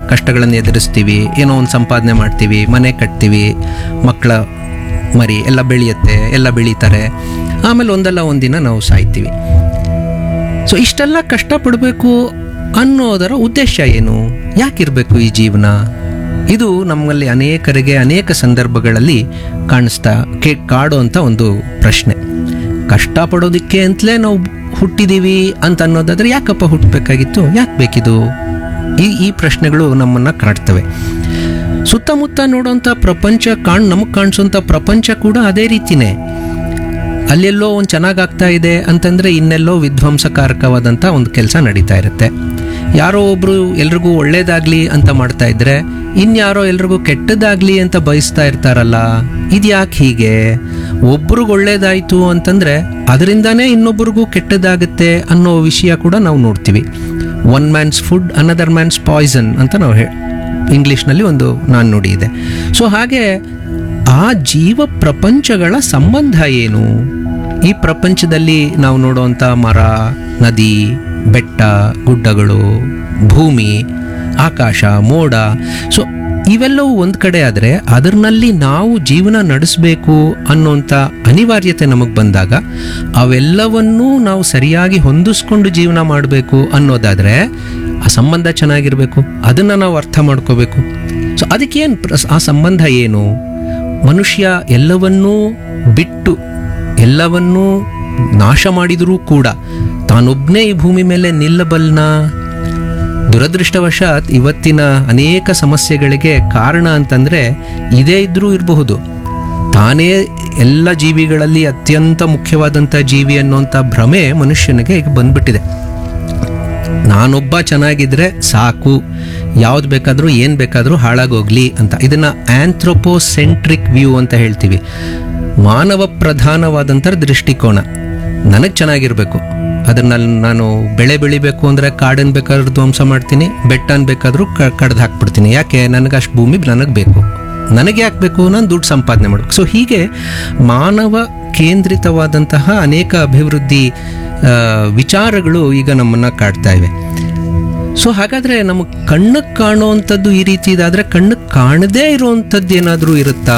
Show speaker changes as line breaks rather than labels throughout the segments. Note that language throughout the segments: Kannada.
ಕಷ್ಟಗಳನ್ನು ಎದುರಿಸ್ತೀವಿ ಏನೋ ಒಂದು ಸಂಪಾದನೆ ಮಾಡ್ತೀವಿ ಮನೆ ಕಟ್ತೀವಿ ಮಕ್ಕಳ ಮರಿ ಎಲ್ಲ ಬೆಳೆಯುತ್ತೆ ಎಲ್ಲ ಬೆಳೀತಾರೆ ಆಮೇಲೆ ಒಂದಲ್ಲ ಒಂದಿನ ನಾವು ಸಾಯ್ತೀವಿ ಸೊ ಇಷ್ಟೆಲ್ಲ ಕಷ್ಟಪಡಬೇಕು ಅನ್ನೋದರ ಉದ್ದೇಶ ಏನು ಯಾಕಿರಬೇಕು ಈ ಜೀವನ ಇದು ನಮ್ಮಲ್ಲಿ ಅನೇಕರಿಗೆ ಅನೇಕ ಸಂದರ್ಭಗಳಲ್ಲಿ ಕಾಣಿಸ್ತಾ ಕೇ ಕಾಡುವಂಥ ಒಂದು ಪ್ರಶ್ನೆ ಕಷ್ಟಪಡೋದಕ್ಕೆ ಅಂತಲೇ ನಾವು ಹುಟ್ಟಿದೀವಿ ಅಂತ ಅನ್ನೋದಾದ್ರೆ ಯಾಕಪ್ಪ ಹುಟ್ಟಬೇಕಾಗಿತ್ತು ಯಾಕೆ ಬೇಕಿದು ಈ ಈ ಪ್ರಶ್ನೆಗಳು ನಮ್ಮನ್ನು ಕಾಡ್ತವೆ ಸುತ್ತಮುತ್ತ ನೋಡೋಂಥ ಪ್ರಪಂಚ ಕಾಣ್ ನಮಗೆ ಕಾಣಿಸೋಂಥ ಪ್ರಪಂಚ ಕೂಡ ಅದೇ ರೀತಿನೇ ಅಲ್ಲೆಲ್ಲೋ ಒಂದು ಚೆನ್ನಾಗಾಗ್ತಾ ಇದೆ ಅಂತಂದರೆ ಇನ್ನೆಲ್ಲೋ ವಿಧ್ವಂಸಕಾರಕವಾದಂಥ ಒಂದು ಕೆಲಸ ನಡೀತಾ ಇರುತ್ತೆ ಯಾರೋ ಒಬ್ಬರು ಎಲ್ರಿಗೂ ಒಳ್ಳೇದಾಗಲಿ ಅಂತ ಮಾಡ್ತಾ ಇದ್ರೆ ಇನ್ಯಾರೋ ಎಲ್ರಿಗೂ ಕೆಟ್ಟದಾಗಲಿ ಅಂತ ಬಯಸ್ತಾ ಇರ್ತಾರಲ್ಲ ಇದು ಯಾಕೆ ಹೀಗೆ ಒಬ್ರಿಗೆ ಒಳ್ಳೇದಾಯಿತು ಅಂತಂದರೆ ಅದರಿಂದನೇ ಇನ್ನೊಬ್ರಿಗೂ ಕೆಟ್ಟದಾಗುತ್ತೆ ಅನ್ನೋ ವಿಷಯ ಕೂಡ ನಾವು ನೋಡ್ತೀವಿ one man's food another man's poison ಅಂತ ನಾವು ಹೇ ಇಂಗ್ಲೀಷ್ನಲ್ಲಿ ಒಂದು ನಾನು ನುಡಿ ಇದೆ ಸೊ ಹಾಗೆ ಆ ಜೀವ ಪ್ರಪಂಚಗಳ ಸಂಬಂಧ ಏನು ಈ ಪ್ರಪಂಚದಲ್ಲಿ ನಾವು ನೋಡುವಂಥ ಮರ ನದಿ ಬೆಟ್ಟ ಗುಡ್ಡಗಳು ಭೂಮಿ ಆಕಾಶ ಮೋಡ ಸೊ ಇವೆಲ್ಲವೂ ಒಂದು ಕಡೆ ಆದರೆ ಅದರಲ್ಲಿ ನಾವು ಜೀವನ ನಡೆಸಬೇಕು ಅನ್ನೋಂಥ ಅನಿವಾರ್ಯತೆ ನಮಗೆ ಬಂದಾಗ ಅವೆಲ್ಲವನ್ನೂ ನಾವು ಸರಿಯಾಗಿ ಹೊಂದಿಸ್ಕೊಂಡು ಜೀವನ ಮಾಡಬೇಕು ಅನ್ನೋದಾದರೆ ಆ ಸಂಬಂಧ ಚೆನ್ನಾಗಿರಬೇಕು ಅದನ್ನು ನಾವು ಅರ್ಥ ಮಾಡ್ಕೋಬೇಕು ಸೊ ಅದಕ್ಕೇನು ಆ ಸಂಬಂಧ ಏನು ಮನುಷ್ಯ ಎಲ್ಲವನ್ನೂ ಬಿಟ್ಟು ಎಲ್ಲವನ್ನೂ ನಾಶ ಮಾಡಿದರೂ ಕೂಡ ತಾನೊಬ್ಬನೇ ಈ ಭೂಮಿ ಮೇಲೆ ನಿಲ್ಲಬಲ್ನ ದುರದೃಷ್ಟವಶಾತ್ ಇವತ್ತಿನ ಅನೇಕ ಸಮಸ್ಯೆಗಳಿಗೆ ಕಾರಣ ಅಂತಂದರೆ ಇದೇ ಇದ್ರೂ ಇರಬಹುದು ತಾನೇ ಎಲ್ಲ ಜೀವಿಗಳಲ್ಲಿ ಅತ್ಯಂತ ಮುಖ್ಯವಾದಂಥ ಜೀವಿ ಅನ್ನೋಂಥ ಭ್ರಮೆ ಮನುಷ್ಯನಿಗೆ ಈಗ ಬಂದ್ಬಿಟ್ಟಿದೆ ನಾನೊಬ್ಬ ಚೆನ್ನಾಗಿದ್ರೆ ಸಾಕು ಯಾವ್ದು ಬೇಕಾದರೂ ಏನು ಬೇಕಾದರೂ ಹಾಳಾಗೋಗ್ಲಿ ಅಂತ ಇದನ್ನು ಆಂಥ್ರೋಪೋಸೆಂಟ್ರಿಕ್ ವ್ಯೂ ಅಂತ ಹೇಳ್ತೀವಿ ಮಾನವ ಪ್ರಧಾನವಾದಂಥ ದೃಷ್ಟಿಕೋನ ನನಗೆ ಚೆನ್ನಾಗಿರಬೇಕು ಅದರಲ್ಲಿ ನಾನು ಬೆಳೆ ಬೆಳಿಬೇಕು ಅಂದರೆ ಕಾಡನ್ನು ಬೇಕಾದ್ರೂ ಧ್ವಂಸ ಮಾಡ್ತೀನಿ ಬೆಟ್ಟನ ಬೇಕಾದರೂ ಕಡ್ದು ಹಾಕ್ಬಿಡ್ತೀನಿ ಯಾಕೆ ನನಗೆ ಅಷ್ಟು ಭೂಮಿ ನನಗೆ ಬೇಕು ನನಗೆ ಯಾಕೆ ಬೇಕು ನಾನು ದುಡ್ಡು ಸಂಪಾದನೆ ಮಾಡಬೇಕು ಸೊ ಹೀಗೆ ಮಾನವ ಕೇಂದ್ರಿತವಾದಂತಹ ಅನೇಕ ಅಭಿವೃದ್ಧಿ ಆ, ವಿಚಾರಗಳು ಈಗ ನಮ್ಮನ್ನು ಕಾಡ್ತಾ ಇವೆ ಸೊ ಹಾಗಾದರೆ ನಮಗೆ ಕಣ್ಣಿಗೆ ಕಾಣುವಂಥದ್ದು ಈ ರೀತಿ ಇದಾದರೆ ಕಣ್ಣಿಗೆ ಕಾಣದೇ ಇರುವಂಥದ್ದು ಏನಾದರೂ ಇರುತ್ತಾ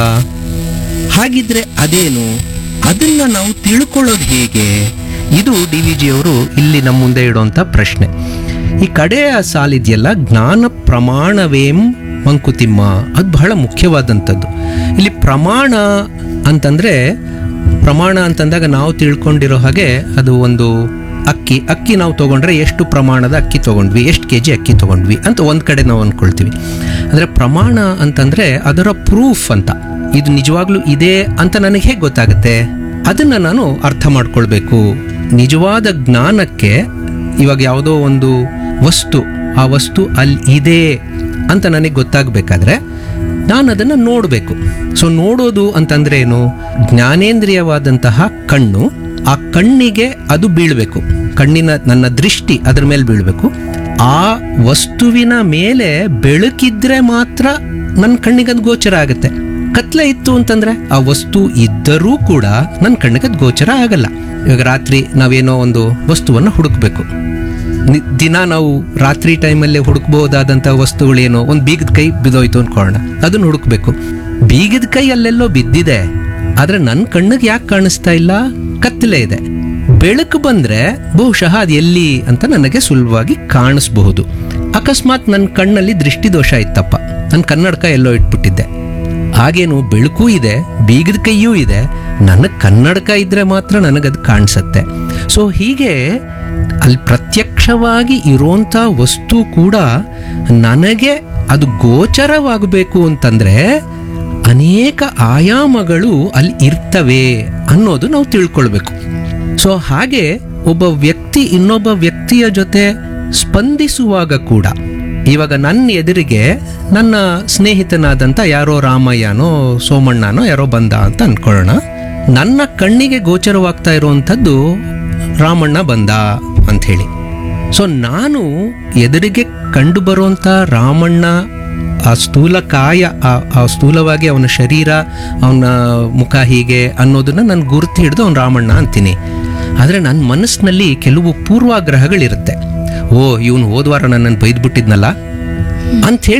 ಹಾಗಿದ್ರೆ ಅದೇನು ಅದನ್ನ ನಾವು ತಿಳ್ಕೊಳ್ಳೋದು ಹೇಗೆ ಇದು ಡಿ ವಿ ಜಿಯವರು ಇಲ್ಲಿ ನಮ್ಮ ಮುಂದೆ ಇಡುವಂಥ ಪ್ರಶ್ನೆ ಈ ಕಡೆಯ ಸಾಲಿದೆಯಲ್ಲ ಜ್ಞಾನ ಪ್ರಮಾಣವೇಂ ಮಂಕುತಿಮ್ಮ ಅದು ಬಹಳ ಮುಖ್ಯವಾದಂಥದ್ದು ಇಲ್ಲಿ ಪ್ರಮಾಣ ಅಂತಂದರೆ ಪ್ರಮಾಣ ಅಂತಂದಾಗ ನಾವು ತಿಳ್ಕೊಂಡಿರೋ ಹಾಗೆ ಅದು ಒಂದು ಅಕ್ಕಿ ಅಕ್ಕಿ ನಾವು ತೊಗೊಂಡ್ರೆ ಎಷ್ಟು ಪ್ರಮಾಣದ ಅಕ್ಕಿ ತೊಗೊಂಡ್ವಿ ಎಷ್ಟು ಕೆ ಜಿ ಅಕ್ಕಿ ತೊಗೊಂಡ್ವಿ ಅಂತ ಒಂದು ಕಡೆ ನಾವು ಅಂದ್ಕೊಳ್ತೀವಿ ಅಂದರೆ ಪ್ರಮಾಣ ಅಂತಂದರೆ ಅದರ ಪ್ರೂಫ್ ಅಂತ ಇದು ನಿಜವಾಗ್ಲೂ ಇದೆ ಅಂತ ನನಗೆ ಹೇಗೆ ಗೊತ್ತಾಗುತ್ತೆ ಅದನ್ನು ನಾನು ಅರ್ಥ ಮಾಡ್ಕೊಳ್ಬೇಕು ನಿಜವಾದ ಜ್ಞಾನಕ್ಕೆ ಇವಾಗ ಯಾವುದೋ ಒಂದು ವಸ್ತು ಆ ವಸ್ತು ಅಲ್ಲಿ ಇದೆ ಅಂತ ನನಗೆ ಗೊತ್ತಾಗಬೇಕಾದ್ರೆ ನಾನು ಅದನ್ನು ನೋಡಬೇಕು ಸೊ ನೋಡೋದು ಅಂತಂದ್ರೆ ಏನು ಜ್ಞಾನೇಂದ್ರಿಯವಾದಂತಹ ಕಣ್ಣು ಆ ಕಣ್ಣಿಗೆ ಅದು ಬೀಳಬೇಕು ಕಣ್ಣಿನ ನನ್ನ ದೃಷ್ಟಿ ಅದರ ಮೇಲೆ ಬೀಳಬೇಕು ಆ ವಸ್ತುವಿನ ಮೇಲೆ ಬೆಳಕಿದ್ರೆ ಮಾತ್ರ ನನ್ನ ಕಣ್ಣಿಗೆ ಅದು ಗೋಚರ ಆಗುತ್ತೆ ಕತ್ಲೆ ಇತ್ತು ಅಂತಂದ್ರೆ ಆ ವಸ್ತು ಇದ್ದರೂ ಕೂಡ ನನ್ನ ಕಣ್ಣಿಗೆ ಅದು ಗೋಚರ ಆಗಲ್ಲ ಇವಾಗ ರಾತ್ರಿ ನಾವೇನೋ ಒಂದು ವಸ್ತುವನ್ನು ಹುಡುಕ್ಬೇಕು ನಿ- ದಿನ ನಾವು ರಾತ್ರಿ ಟೈಮಲ್ಲಿ ಹುಡುಕ್ಬಹುದಾದಂಥ ವಸ್ತುಗಳೇನು ಒಂದು ಬೀಗದ ಕೈ ಬಿದ್ದೋಯ್ತು ಅನ್ಕೊಳ್ಳೋಣ ಅದನ್ನ ಹುಡುಕ್ಬೇಕು ಬೀಗದ ಕೈ ಅಲ್ಲೆಲ್ಲೋ ಬಿದ್ದಿದೆ ಆದ್ರೆ ನನ್ನ ಕಣ್ಣಿಗೆ ಯಾಕೆ ಕಾಣಿಸ್ತಾ ಇಲ್ಲ ಕತ್ತಲೆ ಇದೆ ಬೆಳಕು ಬಂದ್ರೆ ಬಹುಶಃ ಅದು ಎಲ್ಲಿ ಅಂತ ನನಗೆ ಸುಲಭವಾಗಿ ಕಾಣಿಸ್ಬಹುದು ಅಕಸ್ಮಾತ್ ನನ್ನ ಕಣ್ಣಲ್ಲಿ ದೃಷ್ಟಿದೋಷ ಇತ್ತಪ್ಪ ನನ್ನ ಕನ್ನಡಕ ಎಲ್ಲೋ ಇಟ್ಬಿಟ್ಟಿದ್ದೆ ಹಾಗೇನು ಬೆಳಕು ಇದೆ ಬೀಗದ ಕೈಯೂ ಇದೆ ನನಗೆ ಕನ್ನಡಕ ಇದ್ರೆ ಮಾತ್ರ ನನಗದು ಕಾಣಿಸತ್ತೆ ಸೊ ಹೀಗೆ ಅಲ್ಲಿ ಪ್ರತ್ಯಕ್ಷವಾಗಿ ಇರೋಂಥ ವಸ್ತು ಕೂಡ ನನಗೆ ಅದು ಗೋಚರವಾಗಬೇಕು ಅಂತಂದ್ರೆ ಅನೇಕ ಆಯಾಮಗಳು ಅಲ್ಲಿ ಇರ್ತವೆ ಅನ್ನೋದು ನಾವು ತಿಳ್ಕೊಳ್ಬೇಕು ಸೊ ಹಾಗೆ ಒಬ್ಬ ವ್ಯಕ್ತಿ ಇನ್ನೊಬ್ಬ ವ್ಯಕ್ತಿಯ ಜೊತೆ ಸ್ಪಂದಿಸುವಾಗ ಕೂಡ ಇವಾಗ ನನ್ನ ಎದುರಿಗೆ ನನ್ನ ಸ್ನೇಹಿತನಾದಂಥ ಯಾರೋ ರಾಮಯ್ಯನೋ ಸೋಮಣ್ಣನೋ ಯಾರೋ ಬಂದ ಅಂತ ಅನ್ಕೊಳ್ಳೋಣ ನನ್ನ ಕಣ್ಣಿಗೆ ಗೋಚರವಾಗ್ತಾ ಇರುವಂಥದ್ದು ರಾಮಣ್ಣ ಬಂದ ಅಂಥೇಳಿ ಸೊ ನಾನು ಎದುರಿಗೆ ಕಂಡು ಬರುವಂಥ ರಾಮಣ್ಣ ಆ ಸ್ಥೂಲ ಕಾಯ ಆ- ಆ ಸ್ಥೂಲವಾಗಿ ಅವನ ಶರೀರ ಅವನ ಮುಖ ಹೀಗೆ ಅನ್ನೋದನ್ನ ನಾನು ಗುರುತು ಹಿಡಿದು ಅವನು ರಾಮಣ್ಣ ಅಂತೀನಿ ಆದರೆ ನನ್ನ ಮನಸ್ಸಿನಲ್ಲಿ ಕೆಲವು ಪೂರ್ವಾಗ್ರಹಗಳಿರುತ್ತೆ ಓ ಇವನು ಹೋದ್ವಾರ ನನ್ನನ್ನು ಬೈದ್ಬಿಟ್ಟಿದ್ನಲ್ಲ ಅಂತ